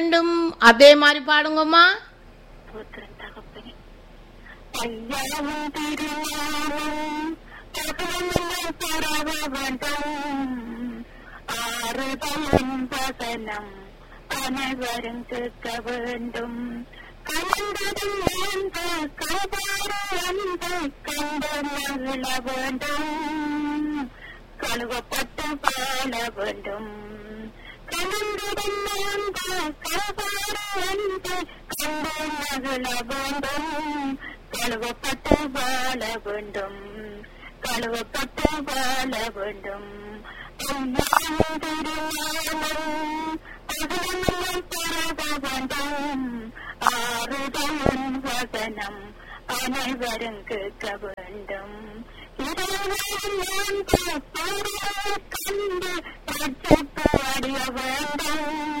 வேண்டும் அதே மாதிரி பாடுங்கம்மா புத்திரன் தகப்பனே ஐயாவும் திருஞானம் தகவலும் பரவ வேண்டும் ஆறுதலும் வசனம் அனைவரும் கேட்க வேண்டும் கலந்ததும் அந்த கலபாறு அந்த கண்டு மகிழ வேண்டும் கழுவப்பட்டு வாழ வேண்டும் கலந்ததும் அந்த கலபாறு அந்த கண்டு மகிழ வேண்டும் கழுவப்பட்டு வாழ வேண்டும் கழுவப்பட்டு வாழ வேண்டும் அம்மாவும் திருஞானம் அகலமெல்லாம் பரவ வேண்டும் ஆறுதலும் வசனம் அனைவரும் கேட்க வேண்டும் இறைவன் நான் கண்டு ரட்சிப்பு அடைய வேண்டும்